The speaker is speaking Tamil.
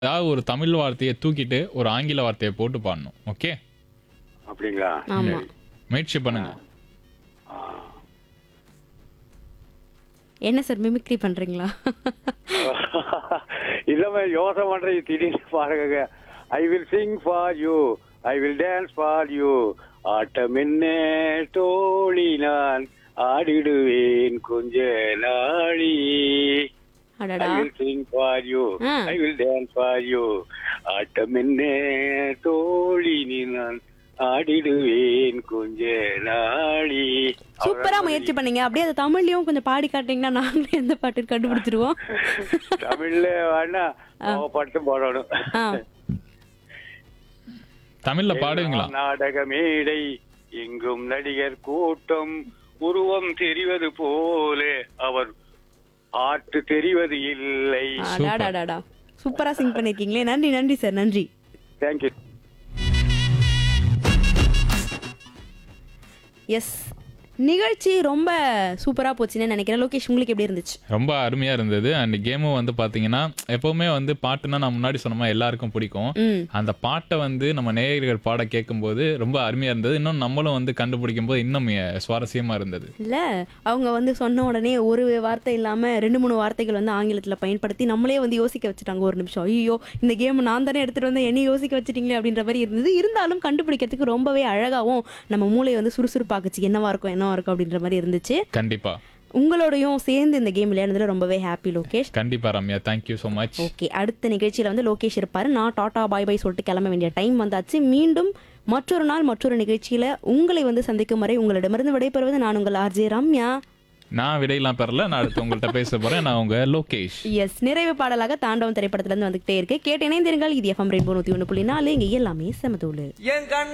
ஏதாவது ஒரு தமிழ் வார்த்தையை தூக்கிட்டு ஒரு ஆங்கில வார்த்தையை போட்டு பாடணும் ஓகே அப்படிங்களா ஆமா முயற்சி பண்ணுங்க என்ன சார் மிமிக்ரி பண்றீங்களா இல்லம்மா யோசனை பண்றீங்க திடீர்னு பாருங்க I will sing for you I will dance for you ஆட்டம் என்ன தோழி நான் ஆடிடுவேன் கொஞ்ச நாளி ஐ அடடா வில் சிங் ஃபார் யூ ஆ. I will dance for you ஆட்டம் என்ன தோழி நீ நான் ஆடிடுவேன் கொஞ்ச நாளி சூப்பரா முயற்சி பண்ணீங்க அப்படியே அது தமிழ்லயும் கொஞ்சம் பாடி காட்டுறீங்கன்னா நாங்களே எந்த பாட்டு கண்டுபிடிச்சிருவோம் தமிழ்ல வேணா பட்டு போடணும் ஆ தமிழ்ல பாடுவீங்களா நாடக மேடை எங்கும் நடிகர் கூட்டம் உருவம் தெரிவது போல அவர் ஆட்டு தெரிவது இல்லை அடாடாடாடா சூப்பரா சிங் பண்ணிருக்கீங்களே நன்றி நன்றி சார் நன்றி தேங்க்யூ எஸ் நிகழ்ச்சி ரொம்ப சூப்பரா போச்சுன்னு நினைக்கிறேன் லோகேஷ் உங்களுக்கு எப்படி இருந்துச்சு ரொம்ப அருமையா இருந்தது அண்ட் கேமும் வந்து பாத்தீங்கன்னா எப்பவுமே வந்து பாட்டுனா நான் முன்னாடி சொன்ன மாதிரி எல்லாருக்கும் பிடிக்கும் ம் அந்த பாட்டை வந்து நம்ம நேயர்கள் பாட கேட்கும்போது ரொம்ப அருமையா இருந்தது இன்னும் நம்மளும் வந்து கண்டுபிடிக்கும் போது இன்னும் எ- சுவாரஸ்யமா இருந்தது இல்ல அவங்க வந்து சொன்ன உடனே ஒரு வார்த்தை இல்லாம ரெண்டு மூணு வார்த்தைகள் வந்து ஆங்கிலத்துல பயன்படுத்தி நம்மளே வந்து யோசிக்க வச்சுட்டாங்க ஒரு நிமிஷம் ஐயோ இந்த கேம் நான் தானே எடுத்துட்டு வந்தேன் என்னை யோசிக்க வச்சுட்டீங்களே அப்படின்ற மாதிரி இருந்தது இருந்தாலும் கண்டுபிடிக்கிறதுக்கு ரொம்பவே அழகாவும் நம்ம மூளை வந்து சுறுசுறுப்பாக்குச்சு என்னவா இருக்கும் என்னவா இருக்கும் அப்படின்ற மாதிரி இருந்துச்சு கண்டிப்பா உங்களோடையும் சேர்ந்து இந்த கேம் விளையாடுறதுல ரொம்பவே ஹாப்பி லோகேஷ் கண்டிப்பா Ramya thank you so much okay அடுத்த நிகழ்ச்சியில வந்து லோகேஷ் இருப்பாரு நான் டாடா பாய் பாய் சொல்லிட்டு கிளம்ப வேண்டிய டைம் வந்தாச்சு மீண்டும் மற்றொரு நாள் மற்றொரு நிகழ்ச்சியில உங்களை வந்து சந்திக்கும் வரை உங்களிடமிருந்து விடைபெறுவது நான் உங்கள் ஆர்ஜே ரம்யா நான் விடையெல்லாம் பெறல நான் அடுத்து உங்கள்கிட்ட பேச போறேன் நான் உங்க லோகேஷ் எஸ் நிறைவு பாடலாக தாண்டவம் திரைப்படத்துல இருந்து வந்துகிட்டே இருக்கு கேட்டு இணைந்திருங்கள் இது எஃப்எம் ரெயின்போ நூத்தி ஒன்று புள்ளி நாலு இங்க எல்லாமே செமதூளு என் கண்